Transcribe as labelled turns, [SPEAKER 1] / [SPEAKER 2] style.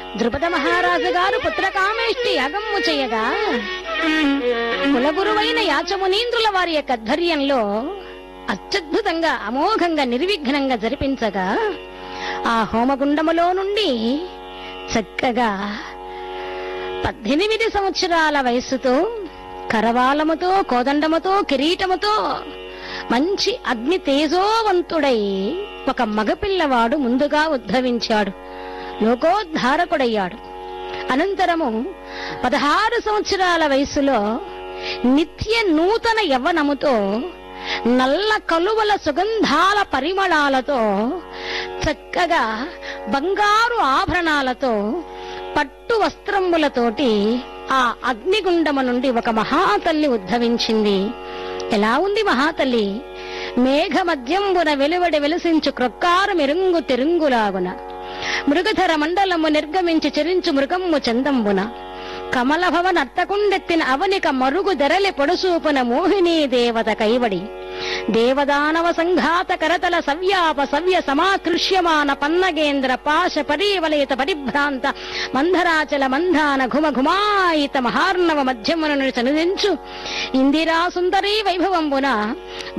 [SPEAKER 1] ద్రుపద మహారాజు గారు పుత్రకామేష్టి యాగమ్ము చేయగా కులగురువైన యాచమునీంద్రుల వారి యొక్క ఆధ్వర్యంలో అత్యద్భుతంగా అమోఘంగా నిర్విఘ్నంగా జరిపించగా ఆ హోమగుండములో నుండి చక్కగా పద్దెనిమిది సంవత్సరాల వయస్సుతో కరవాలముతో కోదండముతో కిరీటముతో మంచి అగ్ని తేజోవంతుడై ఒక మగపిల్లవాడు ముందుగా ఉద్భవించాడు లోకోద్ధారకుడయ్యాడు అనంతరము పదహారు సంవత్సరాల వయసులో నిత్య నూతన యవ్వనముతో నల్ల కలువల సుగంధాల పరిమళాలతో చక్కగా బంగారు ఆభరణాలతో పట్టు వస్త్రములతోటి ఆ అగ్నిగుండము నుండి ఒక మహాతల్లి ఉద్భవించింది ఎలా ఉంది మహాతల్లి మేఘ మధ్యంబున వెలువడి వెలిసించు క్రొక్కారు మెరుంగు తెరుంగులాగున మృగధర మండలము నిర్గమించి చెరించు మృగమ్ము చందంబున కమలభవ నర్తకుండెత్తిన అవనిక మరుగు దెరలి పొడుసూపున మోహినీ దేవత కైవడి దేవదానవ సంఘాత కరతల సవ్యాప సవ్య సమాకృష్యమాన పన్నగేంద్ర పాశ పరీవలయిత పరిభ్రాంత మంధరాచల మంధాన ఘుమ ఘుమాయిత మహార్ణవ మధ్యమును చనుదించు ఇందిరా సుందరీ వైభవంబున